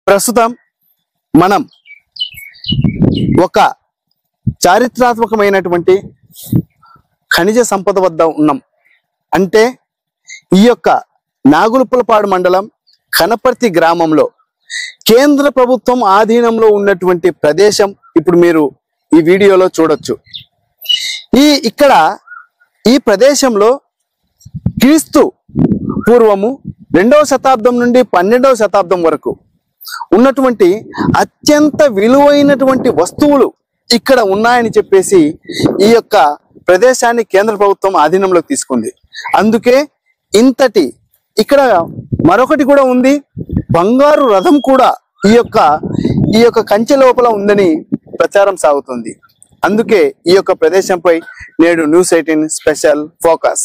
ప్రస్తుతం మనం ఒక చారిత్రాత్మకమైనటువంటి ఖనిజ సంపద వద్ద ఉన్నాం అంటే ఈ యొక్క నాగులుపులపాడు మండలం కనపర్తి గ్రామంలో కేంద్ర ప్రభుత్వం ఆధీనంలో ఉన్నటువంటి ప్రదేశం ఇప్పుడు మీరు ఈ వీడియోలో చూడొచ్చు ఈ ఇక్కడ ఈ ప్రదేశంలో క్రీస్తు పూర్వము రెండవ శతాబ్దం నుండి పన్నెండవ శతాబ్దం వరకు ఉన్నటువంటి అత్యంత విలువైనటువంటి వస్తువులు ఇక్కడ ఉన్నాయని చెప్పేసి ఈ యొక్క ప్రదేశాన్ని కేంద్ర ప్రభుత్వం ఆధీనంలోకి తీసుకుంది అందుకే ఇంతటి ఇక్కడ మరొకటి కూడా ఉంది బంగారు రథం కూడా ఈ యొక్క ఈ యొక్క కంచె లోపల ఉందని ప్రచారం సాగుతుంది అందుకే ఈ యొక్క ప్రదేశంపై నేడు news eighteen special focus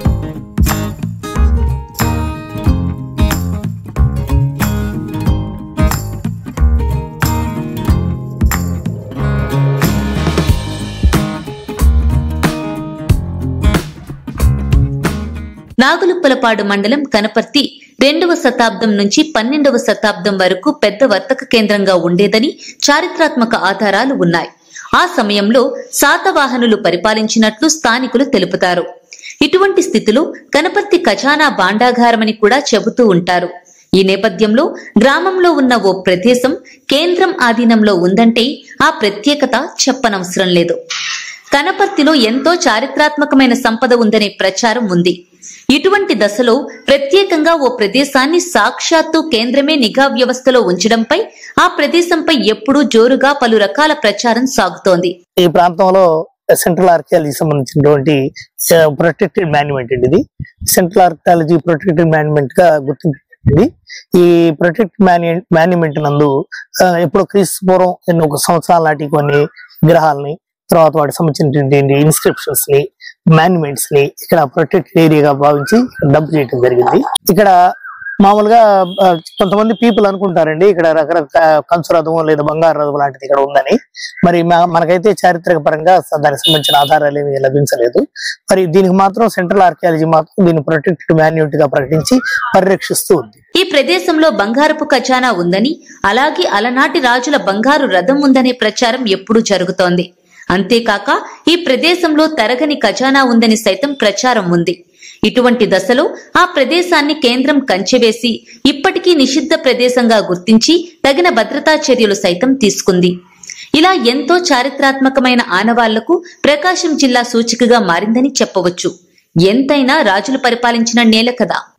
Naguluppalapadu మండలం కనపర్తి రెండవ శతాబ్దం నుంచి పన్నెండవ శతాబ్దం వరకు పెద్ద వర్తక కేంద్రంగా ఉండేదని చారిత్రాత్మక ఆధారాలు ఉన్నాయి ఆ సమయంలో శాతవాహనులు పరిపాలించినట్లు స్థానికులు తెలుపుతారు ఇటువంటి స్థితిలో కనపర్తి ఖజానా భాండాగారమని కూడా చెబుతూ ఉంటారు ఈ నేపథ్యంలో గ్రామంలో ఉన్న ఓ ప్రదేశం కేంద్రం ఆధీనంలో ఉందంటే ఆ ప్రత్యేకత చెప్పనవసరం లేదు కనపర్తిలో ఎంతో చారిత్రాత్మకమైన సంపద ఉందనే ప్రచారం ఉంది ఇటువంటి దశలో ప్రత్యేకంగా ఓ ప్రదేశాన్ని సాక్షాత్తు కేంద్రమే నిఘా వ్యవస్థలో ఉంచడంపై ఆ ప్రదేశంపై ఎప్పుడూ జోరుగా పలు రకాల ప్రచారం సాగుతోంది ఈ ప్రాంతంలో సెంట్రల్ ఆర్కియాలజీ సంబంధించినటువంటి ప్రొటెక్టెడ్ మాన్యుమెంట్ అండి ఇది సెంట్రల్ ఆర్కియాలజీ ప్రొటెక్టెడ్ మాన్యుమెంట్ గా గుర్తింపబడింది ఈ ప్రొటెక్ట్ మాన్యుమెంట్ నందు ఆ, ఎప్పుడో క్రీస్తు పూర్వం ఎన్నో ఒక సంవత్సరాల నాటి కొన్ని విగ్రహాలని తర్వాత వాటికి సంబంధించినటువంటి ఇన్స్క్రిప్షన్స్ ని మాన్యుమెంట్స్ ని ఇక్కడ ప్రొటెక్టెడ్ ఏరియాగా భావించి డంప్ చేయడం జరిగింది ఇక్కడ మామూలుగా ఆ, కొంతమంది పీపుల్ అనుకుంటారండి ఇక్కడ రకరకాల కంచు రథం లేదా బంగారు రథం లాంటిది ఇక్కడ ఉందని మరి మా- మనకైతే చారిత్రక పరంగా స- దానికి సంబంధించిన ఆధారాలు ఏమీ లభించలేదు మరి దీనికి మాత్రం సెంట్రల్ ఆర్కియాలజీ మాత్రం దీన్ని ప్రొటెక్టెడ్ మాన్యూట్ గా ప్రకటించి పరిరక్షిస్తూ ఉంది ఈ ప్రదేశంలో బంగారపు ఖజానా ఉందని అలాగే అలనాటి రాజుల బంగారు రథం ఉందనే ప్రచారం ఎప్పుడూ జరుగుతోంది అంతేకాక ఈ ప్రదేశంలో తరగని ఖజానా ఉందని సైతం ప్రచారం ఉంది ఇటువంటి దశలో ఆ ప్రదేశాన్ని కేంద్రం కంచెవేసి ఇప్పటికీ నిషిద్ధ ప్రదేశంగా గుర్తించి తగిన భద్రతా చర్యలు సైతం తీసుకుంది ఇలా ఎంతో చారిత్రాత్మకమైన ఆనవాళ్లకు ప్రకాశం జిల్లా సూచికగా మారిందని చెప్పవచ్చు ఎంతైనా రాజులు పరిపాలించిన నేల కదా